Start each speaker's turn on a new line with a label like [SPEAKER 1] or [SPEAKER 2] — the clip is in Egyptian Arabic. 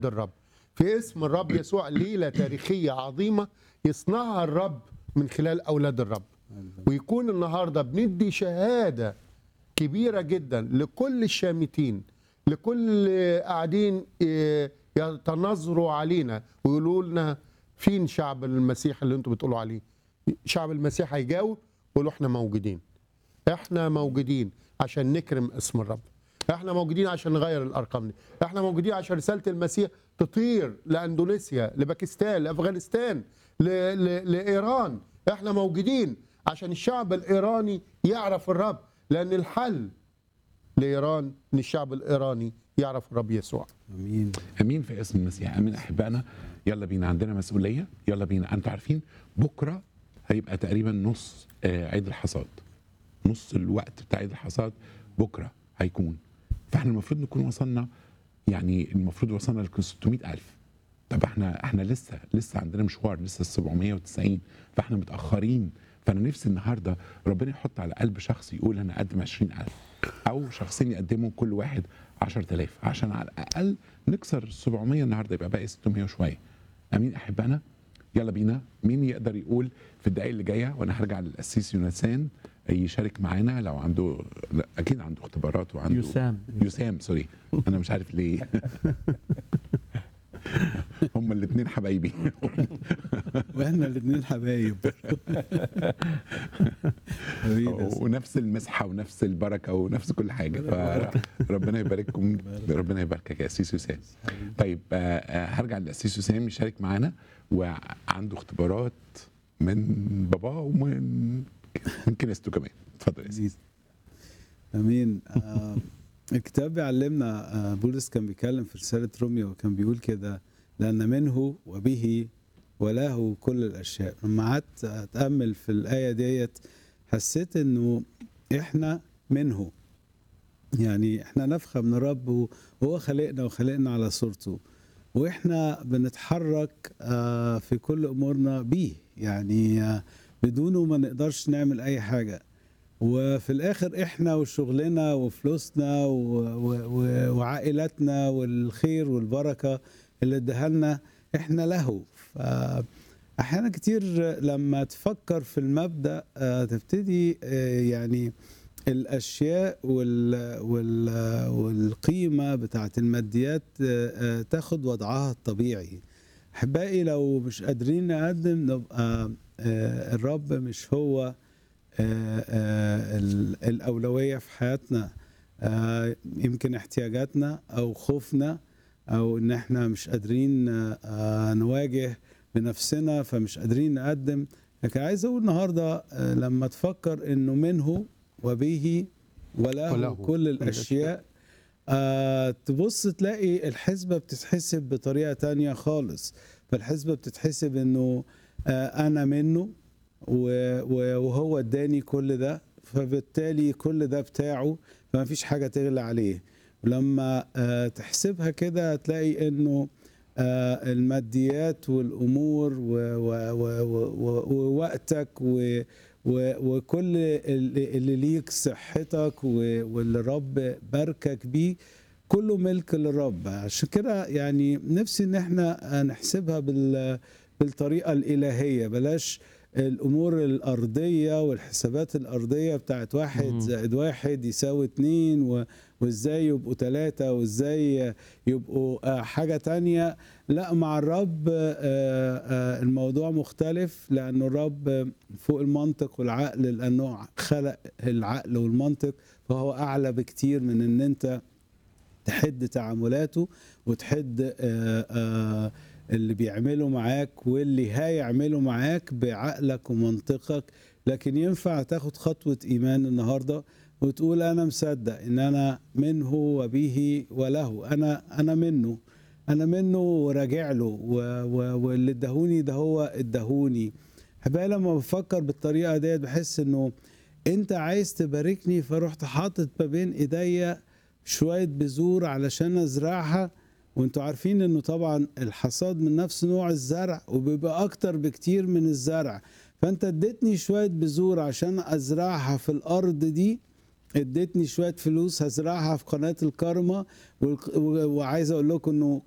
[SPEAKER 1] الرب في اسم الرب يسوع ليلة تاريخية عظيمة يصنعها الرب من خلال أولاد الرب ويكون النهاردة بندي شهادة كبيرة جدا لكل الشامتين لكل قاعدين إيه، يتنظروا علينا ويقولوا لنا فين شعب المسيح اللي انتم بتقولوا عليه شعب المسيح هيجاوب ويقولوا احنا موجودين احنا موجودين عشان نكرم اسم الرب احنا موجودين عشان نغير الارقام دي احنا موجودين عشان رساله المسيح تطير لاندونيسيا لباكستان لافغانستان ل... ل... لايران احنا موجودين عشان الشعب الايراني يعرف الرب لان الحل لايران ان الشعب الايراني يعرف الرب يسوع
[SPEAKER 2] امين
[SPEAKER 3] امين في اسم المسيح امين احبائنا يلا بينا عندنا مسؤوليه يلا بينا انتوا عارفين بكره هيبقى تقريبا نص آه، عيد الحصاد نص الوقت بتاع عيد الحصاد بكره هيكون فاحنا المفروض نكون وصلنا يعني المفروض وصلنا ل 600000 طب احنا احنا لسه لسه عندنا مشوار لسه 790 فاحنا متاخرين فانا نفسي النهارده ربنا يحط على قلب شخص يقول انا اقدم 20000 او شخصين يقدموا كل واحد 10000 عشان على الاقل نكسر 700 النهارده يبقى باقي 600 وشويه امين احبائنا يلا بينا مين يقدر يقول في الدقائق اللي جايه وانا هرجع للقسيس يونسان يشارك معانا لو عنده لا اكيد عنده اختبارات وعنده
[SPEAKER 2] يسام
[SPEAKER 3] يسام سوري انا مش عارف ليه هما الاثنين حبايبي
[SPEAKER 2] واحنا الاثنين حبايب حبيبي
[SPEAKER 3] ونفس المسحه ونفس البركه ونفس كل حاجه فربنا يبارككم ربنا يباركك يا اسيس يسام طيب آه، آه، هرجع للاسيس يسام يشارك معانا وعنده اختبارات من باباه ومن من كنيسته كمان اتفضل يا اسيس
[SPEAKER 2] امين آه الكتاب بيعلمنا آه بولس كان بيتكلم في رساله روميا وكان بيقول كده لان منه وبه وله كل الاشياء لما قعدت اتامل في الايه ديت حسيت انه احنا منه يعني احنا نفخه من الرب وهو خلقنا وخلقنا على صورته واحنا بنتحرك آه، في كل امورنا بيه يعني آه، بدونه ما نقدرش نعمل اي حاجه وفي الاخر احنا وشغلنا وفلوسنا و- و- و- وعائلاتنا والخير والبركه اللي اداها لنا احنا له فاحيانا كتير لما تفكر في المبدا آه، تبتدي آه، يعني الاشياء وال وال والقيمه بتاعت الماديات آه، آه، تاخد وضعها الطبيعي احبائي لو مش قادرين نقدم نبقى آه، الرب مش هو آه، آه، ال- الأولوية في حياتنا آه، يمكن احتياجاتنا أو خوفنا أو إن إحنا مش قادرين آه، آه، نواجه بنفسنا فمش قادرين نقدم لكن عايز أقول النهاردة آه، لما تفكر إنه منه وبه وله,
[SPEAKER 1] وله
[SPEAKER 2] كل الأشياء آه تبص تلاقي الحسبة بتتحسب بطريقة تانية خالص فالحسبة بتتحسب إنه آه أنا منه و- و- وهو اداني كل ده فبالتالي كل ده بتاعه فما فيش حاجة تغلى عليه ولما آه، تحسبها كده هتلاقي انه آه، الماديات والامور و- و- و- و- ووقتك و- و- وكل اللي اللي ليك صحتك و- واللي الرب باركك بيه كله ملك للرب عشان كده يعني نفسي ان احنا نحسبها بال بالطريقه الالهيه بلاش الامور الارضيه والحسابات الارضيه بتاعت واحد زائد واحد يساوي اتنين و... وازاي يبقوا ثلاثة وازاي يبقوا آه، حاجة تانية لا مع الرب آه، آه، الموضوع مختلف لأنه الرب فوق المنطق والعقل لأنه خلق العقل والمنطق فهو أعلى بكتير من أن أنت تحد تعاملاته وتحد آه، آه، اللي بيعمله معاك واللي هيعمله معاك بعقلك ومنطقك لكن ينفع تاخد خطوة إيمان النهاردة وتقول أنا مصدق إن أنا منه وبه وله أنا أنا منه أنا منه وراجع له و- و- واللي ادهوني ده هو ادهوني حبايبي لما بفكر بالطريقة ديت بحس إنه أنت عايز تباركني فرحت حاطط ما بين إيديا شوية بذور علشان أزرعها وانتوا عارفين انه طبعا الحصاد من نفس نوع الزرع وبيبقى اكتر بكتير من الزرع فانت اديتني شوية بذور عشان ازرعها في الارض دي اديتني شوية فلوس هزرعها في قناة الكرمة والق- و- وعايز اقول لكم انه